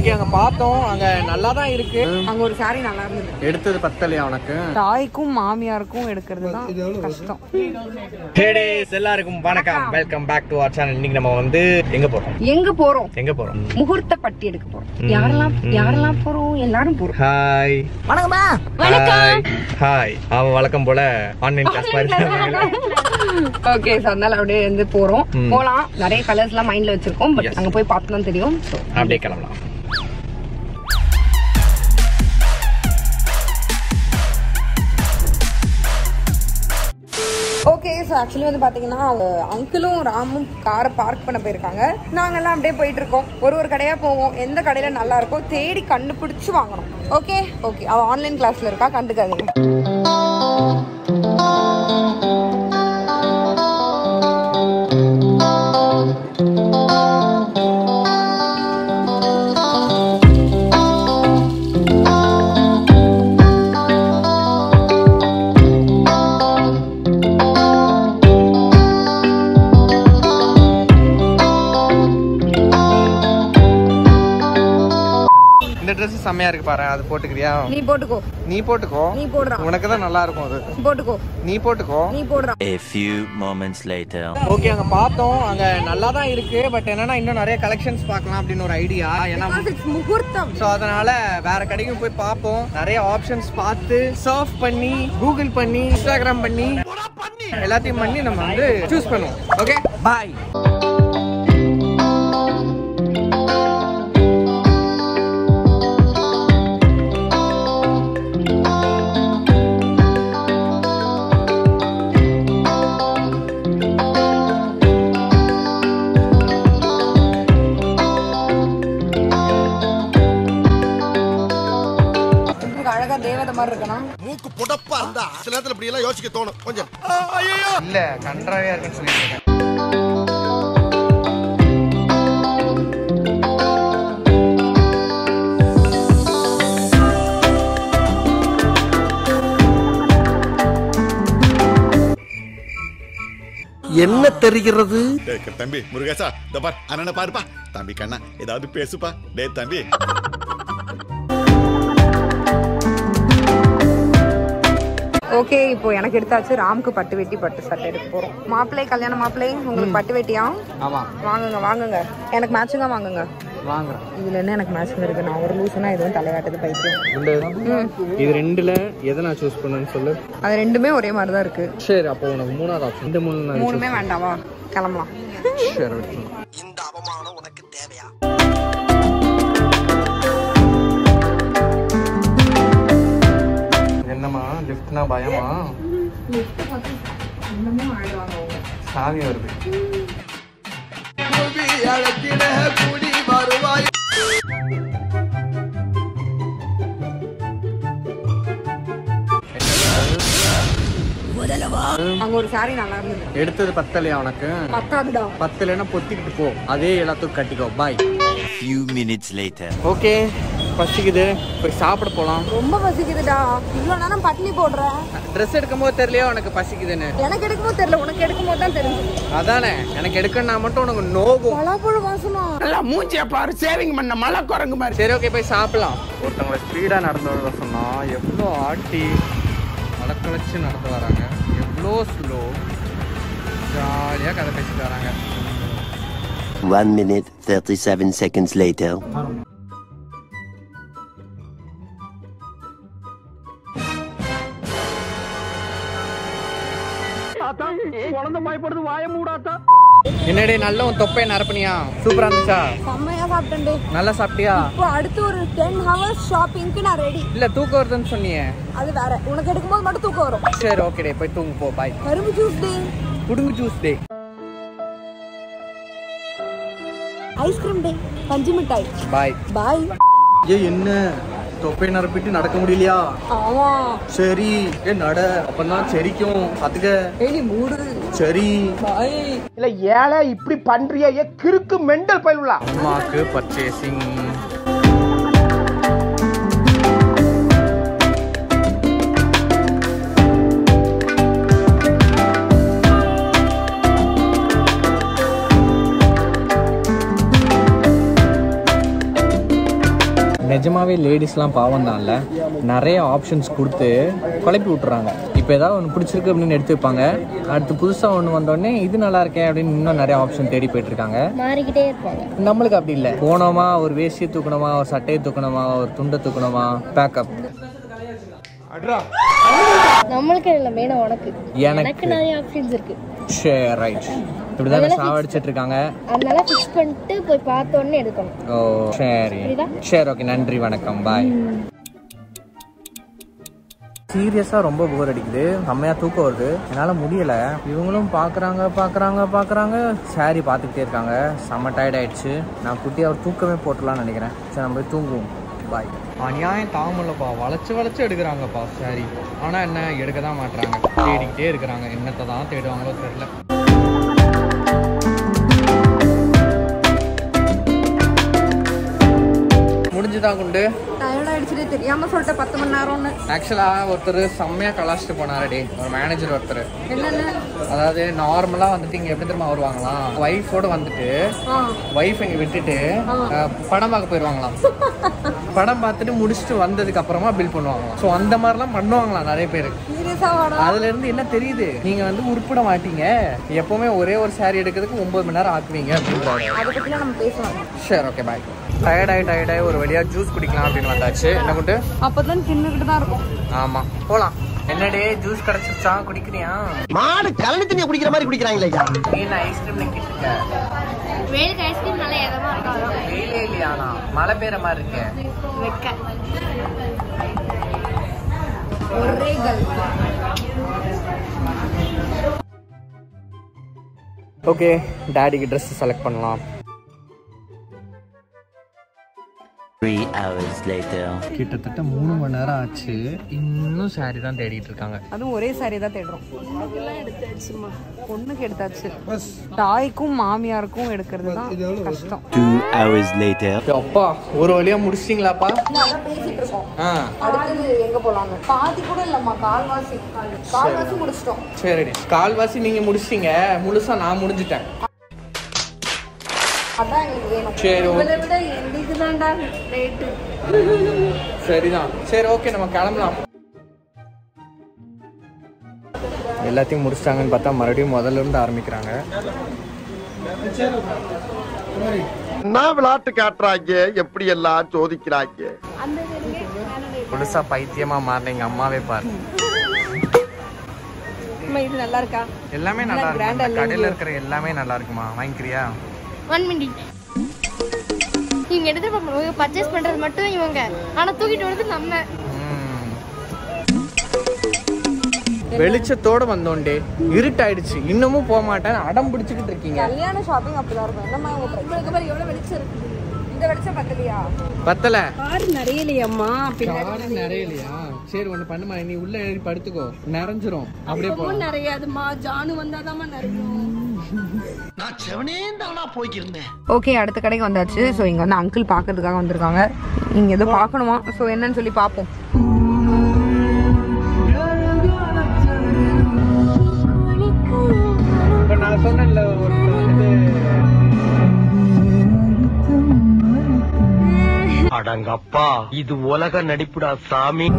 Okay அங்க பார்த்தோம் அங்க நல்லா தான் இருக்கு அங்க ஒரு சாரி நல்லா இருந்தது எடுத்தது பத்தலையா உனக்கு தாய்க்கும் மாமியாருக்கும் எடுக்கிறது தான் கஷ்டம் ஹேடேஸ் எல்லாருக்கும் வணக்கம் welcome back to our channel இன்னைக்கு நம்ம வந்து எங்க போறோம் எங்க போறோம் எங்க போறோம் முகூர்த்த பட்டி எடுக்க போறோம் யாரெல்லாம் யாரெல்லாம் போறோம் எல்லாரும் போறோம் ஹாய் வணக்கம்மா ஹாய் ஹாய் அவன் வழக்கம் போல ஆன்லைன் கிளாஸ் மாதிரி ஓகே சோ அதனால அப்படியே வந்து போறோம் ம். போலாம் நிறைய கலர்ஸ் எல்லாம் மைண்ட்ல வச்சிருக்கோம் பட் Yes. அங்க போய் பார்த்து தான் தெரியும் So, அப்படியே கிளம்பலாம் ஓகே ஸோ ஆக்சுவலி வந்து பார்த்தீங்கன்னா அங்கிளும் ராமும் காரை பார்க் பண்ண போயிருக்காங்க நாங்கெல்லாம் அப்படியே போயிட்டு இருக்கோம் ஒரு ஒரு கடையாக போவோம் எந்த கடையில் நல்லா இருக்கோ தேடி கண்டுபிடிச்சு வாங்கணும் ஓகே ஓகே அவள் ஆன்லைன் கிளாஸில் இருக்கா கண்டுக்காதீங்க இந்த Dress செம்மையா இருக்கு பாரு அது போட்டுக்கிறியா நீ போட்டுக்கோ நீ போட்டுக்கோ நீ போடுறா உனக்கு தான் நல்லா இருக்கும் அது போட்டுக்கோ நீ போட்டுக்கோ நீ போடுறா A few moments later. Okay அங்க பார்த்தோம் அங்க நல்லா தான் இருக்கு பட் என்னன்னா இன்னும் நிறைய கலெக்ஷன்ஸ் பார்க்கலாம் அப்படின்னு ஒரு ஐடியா ஏன்னா Because it's முகூர்த்தம் ஸோ அதனால வேற கடைக்கும் போய் பார்ப்போம் நிறைய ஆப்ஷன்ஸ் பார்த்து சர்ஃப் பண்ணி கூகுள் பண்ணி இன்ஸ்டாகிராம் பண்ணி எல்லாத்தையும் பண்ணி நம்ம வந்து சூஸ் பண்ணுவோம் ஓகே பாய் உங்களுக்கு அழகா தேவதை மாதிரி இருக்கணும் மூக்கு புடப்பா இருந்தா சில நேரத்துல இப்படி எல்லாம் யோசிக்க தோணும் கொஞ்சம் இல்ல கன்றாவியா இருக்குன்னு சொல்லிட்டு இருக்கேன் என்ன தெரிகிறது தம்பி முருகேசா இந்த பார் அண்ணனை பாருப்பா தம்பி கண்ணா ஏதாவது பேசுப்பா டேய் தம்பி ஓகே இப்போ எனக்கு எடுத்தாச்சு ராமுக்கு பட்டு வெட்டி பட்டு சட்டை எடுக்க போறோம் மாப்பிள்ளை கல்யாண மாப்பிள்ளை உங்களுக்கு பட்டு வெட்டியா ஆமா வாங்குங்க வாங்குங்க எனக்கு மேட்சிங்கா வாங்குங்க வாங்குறேன் இதுல என்ன எனக்கு மேட்சிங் இருக்கு நான் ஒரு லூசுனா எதுவும் தலையாட்டுது பைத்தியம் ம். இது ரெண்டுல எதை நான் சூஸ் பண்ணேன்னு சொல்லு அது ரெண்டுமே ஒரே மாதிரி தான் இருக்கு சரி அப்போ உனக்கு மூணாவது ஆப்ஷன் இந்த மூணு நான் மூணுமே வேண்டாவா கிளம்பலாம் சரி விட்டுருலாம். இந்த அவமானம் உனக்கு தேவையா என்னம்மா லிஃப்ட்னா பயமா சாமி வருது அங்க ஒரு சாரி நல்லா இருந்தது எடுத்தது பத்தலையா உனக்கு பத்தாதுடா பத்தலைன்னா பொத்திக்கிட்டு போ அதே எல்லாத்துக்கும் கட்டிக்கோ bye Few minutes later. Okay பசிக்குது போய் சாப்பிட போலாம் ரொம்ப பசிக்குதுடா இவ்வளவு நேரம் பட்னி போடுற ட்ரெஸ் எடுக்கும் போது தெரியலையா உனக்கு பசிக்குதுன்னு எனக்கு எடுக்கும்போது தெரியல உனக்கு எடுக்கும்போது தான் தெரிஞ்சது அதானே எனக்கு எடுக்கணும்னா மட்டும் உனக்கு நோகும் பலாப்பழ வாசமா மூஞ்சிய பாரு சேவிங் பண்ண மலை குரங்கு மாதிரி சரி ஓகே போய் சாப்பிடலாம் ஒருத்தவங்களை ஸ்பீடாக நடந்து வர சொன்னா எவ்வளோ ஆட்டி வளர்க்கழைச்சு நடந்து வராங்க எவ்வளோ ஸ்லோ ஜாலியாக கதை பேசிட்டு வராங்க One minute, 37 seconds later. குழந்தை பயப்படுது வாய மூடாத்தா என்னடி நல்ல உன் தொப்பையை நரப்பனியா சூப்பரா இருந்துச்சா செம்மையா சாப்பிட்டேன்டே நல்லா சாப்பிட்டியா இப்போ அடுத்து ஒரு டென் ஹவர்ஸ் ஷாப்பிங்க்கு நான் ரெடி இல்ல தூக்கம் வருதுன்னு சொன்னியே அது வேற உனக்கு எடுக்கும்போது மட்டும் தூக்கம் வரும் சரி ஓகேடே போய் தூங்கு போ பாய் கரும்பு ஜூஸ் டே புடுங்கு ஜூஸ் டே ஐஸ்கிரீம் டே பஞ்சு மிட்டாய் பாய் பாய் ஏ என்ன தொப்பை நரப்பிட்டு நடக்க முடியலையா ஆமா சரி ஏ நட அப்பதான் செரிக்கும் பாத்துக்க ஏய் நீ மூடு சரி பாய் இல்ல ஏழை இப்படி பண்றிய ஏ கிறுக்கு மெண்டல் பயிலுலா அம்மாக்கு பர்ச்சேசிங் நிஜமாவே லேடிஸ்லாம் பாவம் தான்ல நிறைய ஆப்ஷன்ஸ் கொடுத்து குழப்பி விட்டுறாங்க இப்போ ஏதாவது ஒன்று பிடிச்சிருக்கு அப்படின்னு எடுத்து வைப்பாங்க அடுத்து புதுசாக ஒன்று வந்தோடனே இது நல்லா இருக்கே அப்படின்னு இன்னும் நிறைய ஆப்ஷன் தேடி போயிட்டு இருக்காங்க மாறிக்கிட்டே இருப்பாங்க நம்மளுக்கு அப்படி இல்லை போனோமா ஒரு வேஷ்டியை தூக்கணுமா ஒரு சட்டையை தூக்கணுமா ஒரு துண்டை தூக்கணுமா பேக்கப் நம்மளுக்கு இல்லை மெயினா உனக்கு எனக்கு எனக்கு நிறைய ஆப்ஷன்ஸ் இருக்கு சரி ரைட் இப்படிதான் சாவடிச்சிட்டு இருக்காங்க அதனால ஃபிக்ஸ் பண்ணிட்டு போய் பார்த்த உடனே எடுக்கணும் ஓ சரி புரியுதா? சரி ஓகே நன்றி வணக்கம் பாய் சீரியஸாக ரொம்ப போர் அடிக்குது செம்மையாக தூக்கம் வருது என்னால் முடியல இவங்களும் பார்க்குறாங்க பார்க்குறாங்க பார்க்குறாங்க சாரி பார்த்துக்கிட்டே இருக்காங்க செம்ம டயர்ட் ஆயிடுச்சு நான் குட்டி அவர் தூக்கமே போட்டுலாம்னு நினைக்கிறேன் சரி நம்ம போய் தூங்குவோம் பாய் அநியாயம் தாமலப்பா வளைச்சு வளைச்சு எடுக்கிறாங்கப்பா சாரி ஆனால் என்ன எடுக்க தான் மாட்டுறாங்க தேடிக்கிட்டே இருக்கிறாங்க என்னத்தை தான் தேடுவாங்களோ தெரியல முடிஞ்சுதான் குண்டு டயர்ட் ஆயிடுச்சுட்டு தெரியாம சொல்லிட்டேன் பத்து மணி நேரம்னு ஆக்சுவலாக ஒருத்தர் செம்மையாக கலாச்சிட்டு போனாருடி ஒரு மேனேஜர் ஒருத்தர் என்னென்ன அதாவது நார்மலாக வந்துட்டு இங்கே எப்படி தெரியுமா வருவாங்களாம் ஒய்ஃபோட வந்துட்டு ஒய்ஃப் இங்கே விட்டுட்டு அஹ், படம் பார்க்க போயிடுவாங்களாம் படம் பார்த்துட்டு முடிச்சுட்டு வந்ததுக்கு அப்புறமா பில் பண்ணுவாங்களாம் ஸோ அந்த மாதிரிலாம் பண்ணுவாங்களாம் நிறைய பேர் சீரியஸா வாடா அதுல இருந்து என்ன தெரியுது நீங்க வந்து உருப்பிட மாட்டீங்க எப்பவுமே ஒரே ஒரு saree எடுக்கிறதுக்கு ஒன்பது மணி நேரம் ஆக்குவீங்க அப்படின்றாங்க அதை பத்திலாம் நம்ம பேசலாம் சரி ஓகே பாய் டயர்டாகி டயர்டாகி ஒரு வழியா ஜூஸ் குடிக்கலாம் அப்படின்னு வந்தாச்சு என்ன கொண்டு அப்பதான் தின்னுக்கிட்டு தான் இருக்கும் ஆமா போலாம் என்னடே ஜூஸ் கிடைச்சிருச்சா குடிக்கிறியா மாடு கலனி தண்ணியை குடிக்கிற மாதிரி குடிக்கிறாங்களே ஐயா நீ என்ன ஐஸ்கிரீம் நிக்கிட்டு இருக்க வெயிலுக்கு ஐஸ்கிரீம் நல்லா எதமா இருக்கும் வெயிலே இல்லையானா மழை பெய்யற மாதிரி இருக்கே வெக்க ஒரே கல் ஓகே டாடிக்கு ட்ரெஸ் செலக்ட் பண்ணலாம் Three hours later. கிட்டத்தட்ட மூணு மணி நேரம் ஆச்சு இன்னும் saree தான் தேடிட்டு இருக்காங்க அதுவும் ஒரே சாரி தான் தேடுறோம் பொண்ணுக்கு எடுத்தாச்சு தாய்க்கும் மாமியாருக்கும் எடுக்கிறது தான் கஷ்டம் Two hours later. அப்பா ஒரு வழியா முடிச்சிட்டீங்களாப்பா அதான் பேசிட்டு இருக்கோம் ஆ அடுத்தது எங்க போலாங்க பாதி கூட இல்லம்மா கால்வாசி கால்வாசி முடிச்சிட்டோம் சரிடி கால்வாசி நீங்க முடிச்சிட்டீங்க முழுசா நான் முடிஞ்சிட்டேன் அதான் எங்களுக்கு வேணும் சரி ஓ- இவரை விட எங்களுக்கு தான்டா ரேட்டு சரிதான் சரி ஓகே நம்ம கிளம்பலாம் எல்லாத்தையும் முடிச்சிட்டாங்கன்னு பார்த்தா மறுபடியும் முதல்ல இருந்து ஆரம்பிக்கிறாங்க என்ன விளையாட்டு காட்டுறாங்க எப்படி எல்லாம் சோதிக்கிறாங்க முழுசா பைத்தியமா மாறின எங்க அம்மாவே பாரு அம்மா, இது நல்லா இருக்கா எல்லாமே நல்லா இருக்கு அந்த கடையில இருக்கிற எல்லாமே நல்லா இருக்குமா வாங்கிக்கிறியா ஒன் மினிட் இவங்க எடுத்து பார்ப்பாங்க பர்ச்சேஸ் பண்றது மட்டும் இவங்க ஆனா தூக்கிட்டு வரது நம்ம ம். வெளிச்சத்தோட வந்தோண்டே இருட்டாயிடுச்சு இன்னமும் போக மாட்டேன் அடம் பிடிச்சிக்கிட்டு இருக்கீங்க கல்யாண ஷாப்பிங் அப்படிதான் இருக்கும் என்னம்மா உங்க பிரச்சனை பாரு எவ்வளவு வெளிச்சம் இருக்குது இந்த வெளிச்சம் பத்தலையா பத்தல கார் நிறைய இல்லையம்மா காரம் நிறைய இல்லையா சரி ஒண்ணு பண்ணுமா நீ உள்ள ஏறி படுத்துக்கோ நிறைஞ்சிரும் அப்படியே போ நிறையாதுமா ஜானு வந்தாதாம்மா நிறையும் நான் செவனே தானா போய்க்கிருந்தேன் ஓகே அடுத்த கடைக்கு வந்தாச்சு ஸோ இங்கே வந்து அங்கிள் பார்க்கறதுக்காக வந்திருக்காங்க இங்கே ஏதோ பார்க்கணுமா ஸோ என்னன்னு சொல்லி பார்ப்போம் இப்ப நான் சொன்னேன்ல ஒருத்தர் வந்துட்டு அடங்கப்பா இது உலக நடிப்புடா சாமி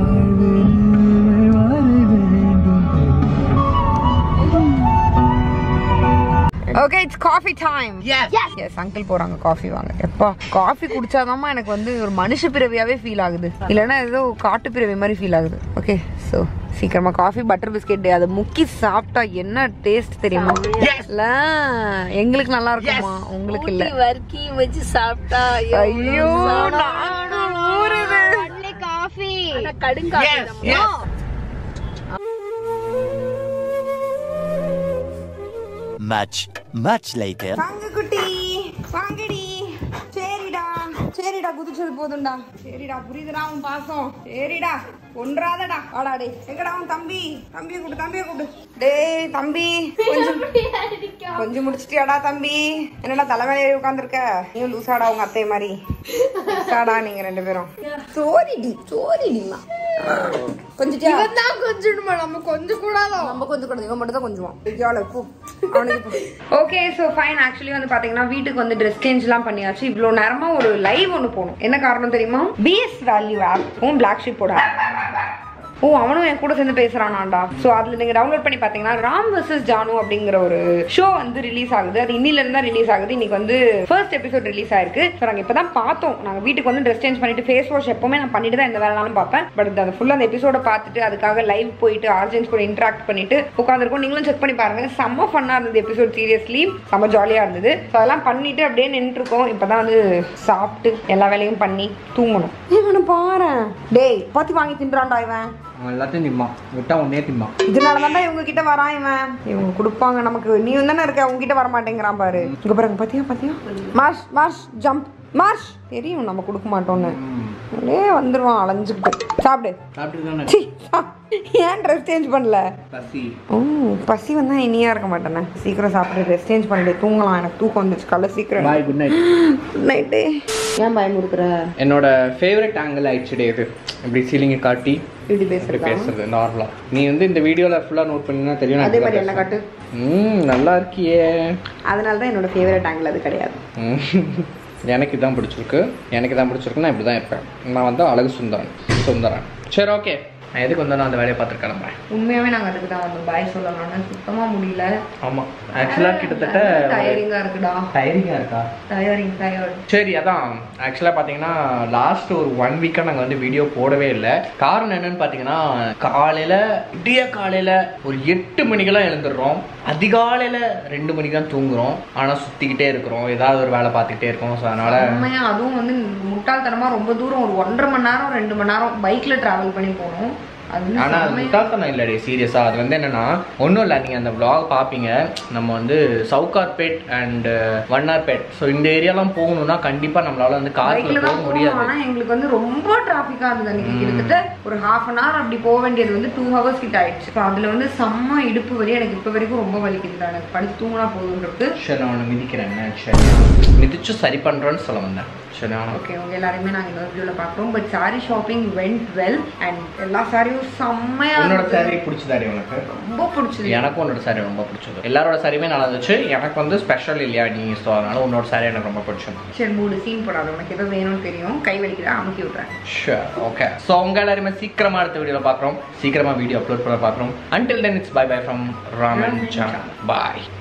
okay it's coffee time yes uncle போறாங்க காஃபி வாங்க எப்பா காஃபி குடிச்சாதாம்மா எனக்கு வந்து ஒரு மனுஷ பிறவியாவே ஃபீல் ஆகுது இல்லைன்னா ஏதோ காட்டு பிறவி மாதிரி ஃபீல் ஆகுது ஓகே ஸோ சீக்கிரமா காஃபி பட்டர் பிஸ்கெட் அதை முக்கி சாப்பிட்டா என்ன டேஸ்ட் தெரியுமா இல்ல எங்களுக்கு நல்லா இருக்குமா உங்களுக்கு இல்ல வர்க்கி வச்சு சாப்பிட்டா ஐயோ நாக்கு ஊறுது. Coffee Much, much later. வாங்க குட்டி வாங்கடி சரிடா சரிடா குதிச்சது போதும்டா சரிடா புரியுதுடா உன் பாசம் சரிடா ஒன்றாதடா வாடா டேய் எங்கடா உன் தம்பி தம்பியை கூப்பிடு தம்பியை கூப்பிடு டேய் தம்பி கொஞ்சம் கொஞ்சம் முடிச்சிட்டியாடா தம்பி என்னடா தலைமையில ஏறி உட்காந்துருக்க நீ லூசாடா உங்க அத்தை மாதிரி லூசாடா நீங்க ரெண்டு பேரும் சோரிடி சோரிடிமா கொஞ்சிட்டியா தான் கொஞ்சம் நம்ம கொஞ்சம் கூடாதோ நம்ம கொஞ்சம் கூடாது இவன் மட்டும் தான் கொஞ்சுவான் ஐயால பூ ஓகே ஸோ ஃபைன் ஆக்சுவலி வந்து பாத்தீங்கன்னா வீட்டுக்கு வந்து ட்ரெஸ் சேஞ்ச்லாம் பண்ணியாச்சு இவ்வளோ நேரமா ஒரு லைவ் ஒன்று போகணும் என்ன காரணம் தெரியுமா பிஎஸ் வேல்யூ ஆப்பும் பிளாக் ஷிப்போட ஓ அவனும் என் கூட சேர்ந்து பேசுறானாண்டா ஸோ அதில் நீங்கள் டவுன்லோட் பண்ணி பார்த்தீங்கன்னா ராம் vs ஜானு அப்படிங்கிற ஒரு ஷோ வந்து ரிலீஸ் ஆகுது அது இன்னில இருந்தா ரிலீஸ் ஆகுது இன்னைக்கு வந்து ஃபர்ஸ்ட் எபிசோட் ரிலீஸ் ஆயிருக்கு ஸோ நாங்கள் இப்போ தான் பார்த்தோம் நாங்கள் வீட்டுக்கு வந்து ட்ரெஸ் சேஞ்ச் பண்ணிட்டு ஃபேஸ் வாஷ் எப்பவுமே நான் பண்ணிட்டு தான் எந்த வேலைனாலும் பார்ப்பேன் பட் அந்த ஃபுல்லாக அந்த எபிசோட பார்த்துட்டு அதுக்காக லைவ் போயிட்டு ஆர்ஜென்ஸ் கூட இன்ட்ராக்ட் பண்ணிட்டு உட்காந்துருக்கோம் நீங்களும் செக் பண்ணி பாருங்க செம்ம ஃபன்னாக இருந்தது எபிசோட் சீரியஸ்லி செம்ம ஜாலியாக இருந்தது ஸோ அதெல்லாம் பண்ணிட்டு அப்படியே நின்றுட்டு இருக்கோம் இப்போ தான் வந்து சாப்பிட்டு எல்லா வேலையும் பண்ணி தூங்கணும் இவனை பாரு டேய் பத்தி வாங்கி தின்றான்டா இவன் அவன் எல்லாத்தையும் திம்மா விட்டா உன்னே திம்மா இதனால தான் இவங்க கிட்ட வரான் இவன் இவங்க கொடுப்பாங்க நமக்கு நீ தானே இருக்க அவங்க கிட்ட வர மாட்டேங்கிறான் பாரு இங்க பாருங்க பாத்தியா பாத்தியா மார்ஷ் மார்ஷ் ஜம்ப் மார்ஷ் தெரியும் நம்ம கொடுக்க மாட்டோம்னு அப்படியே வந்துருவான் அலைஞ்சுக்கிட்டு சாப்பிடு சாப்பிட்டு தானே சீ, சா- ஏன் ட்ரெஸ் சேஞ்ச் பண்ணல பசி ஓ பசி வந்தா இனியா இருக்க மாட்டேனே சீக்கிரம் சாப்பிட்டு ட்ரெஸ் சேஞ்ச் பண்ணிட்டு தூங்கலாம் எனக்கு தூக்கம் வந்துச்சு காலைல சீக்கிரம் bye good night good night ஏன் பயமுறுத்துற என்னோட ஃபேவரட் ஆங்கிள் ஆயிடுச்சுடே இது இப்படி சீலிங்கை காட்டி இப்படி இப்படி பேசுறதா பேசுறது நார்மலா நீ வந்து இந்த வீடியோல ஃபுல்லா நோட் பண்ணினா தெரியும் நான் அதே இப்படி மாதிரி தான் என்ன காட்டு பேசுவேன். ம் நல்லா இருக்கியே அதனால தான் என்னோட ஃபேவரட் ஆங்கிள் அது கிடையாது ம். எனக்கு இதான் பிடிச்சிருக்கு எனக்கு இதான் பிடிச்சிருக்கு நான் இப்படி தான் இருப்பேன் நான் வந்து அழகு சுந்தரன் சுந்தரன் சரி ஓகே நான் எதுக்கு வந்தேனோ அந்த வேலையை பார்த்துட்டு கிளம்புறேன் உண்மையாவே நாங்க அதுக்கு தான் வந்தோம் பாய் சொல்லலாம்னு சுத்தமா முடியல ஆமாம் ஆக்சுவலாக கிட்டத்தட்ட டயரிங்கா இருக்குடா டயரிங்காக இருக்கா டயரிங் டயர்ட் சரி அதான் ஆக்சுவலாக பார்த்தீங்கன்னா லாஸ்ட் ஒரு ஒன் வீக்காக நாங்கள் வந்து வீடியோ போடவே இல்லை காரணம் என்னன்னு பார்த்தீங்கன்னா காலையில் விடிய காலையில் ஒரு எட்டு மணிக்கெல்லாம் எழுந்துடுறோம் அதிகாலையில் ரெண்டு மணிக்கு தான் தூங்குறோம் ஆனால் சுற்றிக்கிட்டே இருக்கிறோம் ஏதாவது ஒரு வேலை பார்த்துக்கிட்டே இருக்கோம் ஸோ அதனால் உண்மையா அதுவும் வந்து முட்டாள்தனமா ரொம்ப தூரம் ஒரு ஒன்றரை மணி நேரம் ரெண்டு மணி நேரம் பைக்ல டிராவல் பண்ணி போனோம் அது வந்து ஆனால் அது செம்மையா- முட்டாள்தனம் இல்லடி சீரியஸாக அது வந்து என்னன்னா ஒன்றும் இல்லை நீங்கள் அந்த vlog பார்ப்பீங்க நம்ம வந்து சவுகார்பேட் அண்ட் வண்ணார்பேட் ஸோ இந்த ஏரியாலாம் போகணும்னா கண்டிப்பாக நம்மளால வந்து பைக்ல காரில் போக தான் முடியாது போனோம் ஆனா எங்களுக்கு வந்து ரொம்ப டிராஃபிக்கா இருந்தது அன்னைக்கு கிட்டத்தட்ட ஒரு ஹாஃப் அன் ஹவர் அப்படி போக வேண்டியது வந்து டூ ஹவர்ஸ் கிட்ட ஆயிடுச்சு So அதுல வந்து செம்ம இடுப்பு வலி எனக்கு இப்ப வரைக்கும் ரொம்ப வலிக்குது எனக்கு படிச்சு தூங்கினா போதுன்றது சரி நான் உன்னை மிதிக்கிறேன் என்ன? சரி மிதிச்சு சரி பண்ணுறேன்னு சொல்ல வந்தேன் சரி ஓகே உங்க எல்லாரையுமே நாங்க இந்த வீடியோல பாக்குறோம் but sari shopping went well and எல்லா சாரியும் செம்மையா உன்னோட இருந்தது. சாரி பிடிச்சதாடி உனக்கு ரொம்ப பிடிச்சது எனக்கும் உன்னோட சாரி ரொம்ப பிடிச்சது எல்லாரோட சாரியுமே நல்லா இருந்துச்சு எனக்கு வந்து ஸ்பெஷல் இல்லையா நீ ஸோ அதனால உன்னோட சாரி எனக்கு ரொம்ப பிடிச்சது சரி மூடு சீன் போடாது உனக்கு ஏதோ வேணும்னு தெரியும் கை வலிக்கிறா அமுக்கி விட்றேன் ஷூர் ஓகே ஸோ உங்க எல்லாருமே சீக்கிரமா அடுத்த வீடியோவில் பார்க்குறோம் சீக்கிரமா வீடியோ அப்லோட் பண்ண பார்க்குறோம் until then it's bye bye from Raman bye